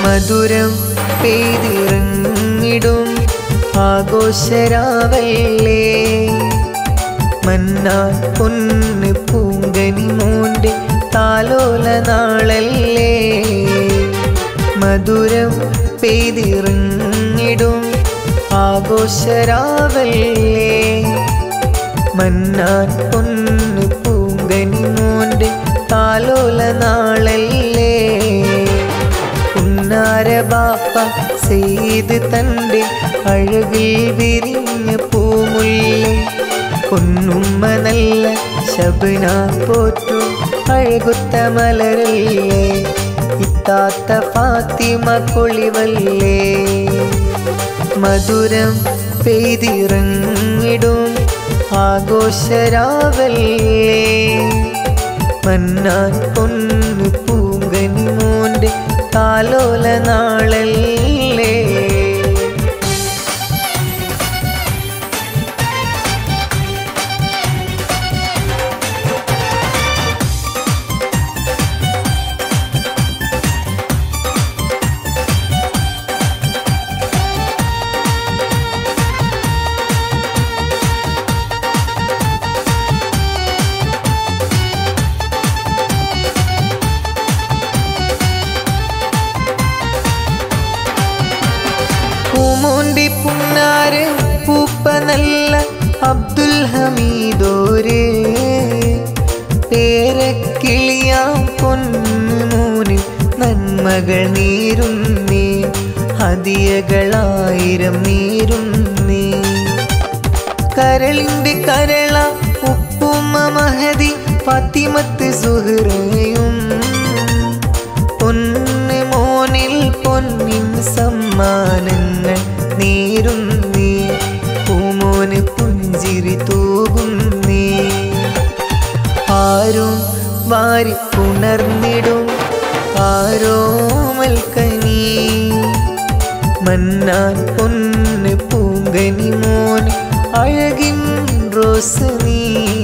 മധുരം പെയ്തിറങ്ങിടും ആഘോഷരാവല്ലേ മന്നാൻ പൊന്ന് പൂങ്കനി മോന്റെ താലോല നാളല്ലേ മധുരം പെയ്തിറങ്ങിടും ആഘോഷരാവല്ലേ മന്നാൻ പൊന്ന് പൂങ്കനി മോന്റെ താലോല നാളല്ലേ ഉന്നാര ബാപ്പ ചെയ്ത് തൻ്റെ അഴകിൽ വിരിഞ്ഞ പൂമുല്ലേ പൊന്നുമ്മ നല്ല ശബന പോറ്റും അഴകുത്ത മലരല്ലേ ഇത്താത്ത ഫാത്തിമ കൊളിവല്ലേ മധുരം പെയ്തിറങ്ങിടും ആഘോഷരാവല്ലേ മന്നാൻ പൊന്നു പൂങ്കനി മോന്റെ താലോല നാളല്ലേ പൂമോന്റെ പുന്നാര് പൂപ്പ നല്ല അബ്ദുൽ ഹമീദോര് പേരക്കിളിയാം പൊന്നുമോന് നന്മകൾ നീരുന്നേ ഹതിയകളായിരം നീരുന്നേ കരളിന്റെ കരള ഉപ്പുമ്മ മഹതി ഫാത്തിമത്ത് സുഹൃയും പൊന്ന് മോനിൽ പൊന്നിൻ സമ്മാനങ്ങൾ നേരുന്നേ പൂമോന് പുഞ്ചിരി തൂകുന്നേ ആരും വാരി പുണർന്നിടും ആരോമൽക്കനീ മന്നാൻ പൊന്ന് പൂങ്കനി മോന് അഴകിൻ റോസ് നീ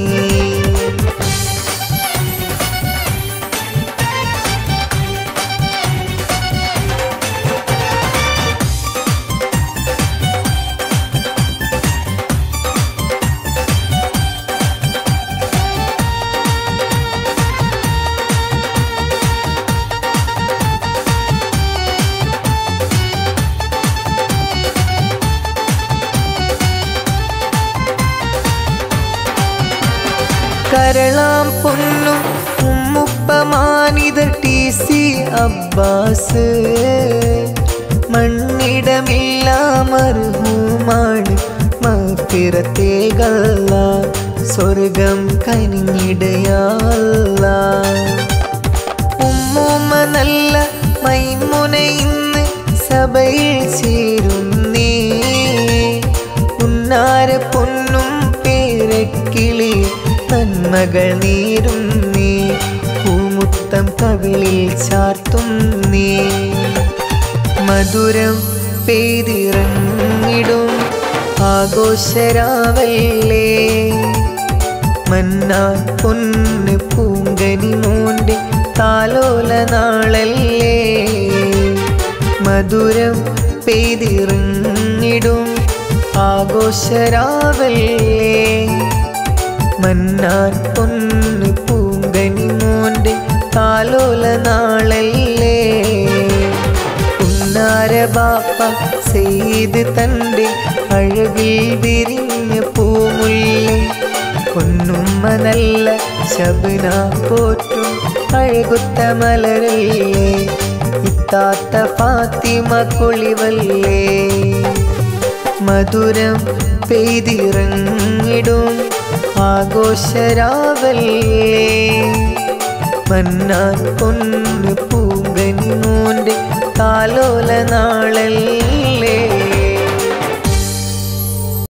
കരളാം പൊന്നും ഉമ്മുപ്പമാനിത ടി സി അബ്ബാസ് മണ്ണിടമില്ലാമർഹൂമാണ് മത്തിരത്തേകല്ല സ്വർഗം കനിഞ്ഞിടയല്ല ഉമ്മൂമ്മ നല്ല മൈമുന ഇന്ന് സഭയിൽ ചേരുന്നേ ഉന്നാര പൊന്നും പേരക്കിളി നന്മകൾ നീരുന്നേ പൂമുത്തം കവിളിൽ ചാർത്തുന്നേ മധുരം പെയ്തിറങ്ങിടും ആഘോഷരാവല്ലേ മന്നാൻ പൊന്ന് പൂങ്കനി മോന്റെ താലോല നാളല്ലേ മധുരം പെയ്തിറങ്ങിടും ആഘോഷരാവല്ലേ മന്നാൻ പൊന്ന് പൂങ്കനി മോന്റെ താലോല നാളല്ലേ ഉന്നാര ബാപ്പ ചെയ്ത് തൻ്റെ അഴകിൽ വിരിഞ്ഞ പൂമുല്ലേ പൊന്നുമ്മ നല്ല ശബന പോറ്റും അഴകുത്ത മലരല്ലേ ഇത്താത്ത ഫാത്തിമ കൊളിവല്ലേ മധുരം പെയ്തിറങ്ങിടും ആഘോഷരാവല്ലേ മന്നാൻ പൊന്ന് പൂങ്കനി മോന്റെ താലോല നാളല്ലേ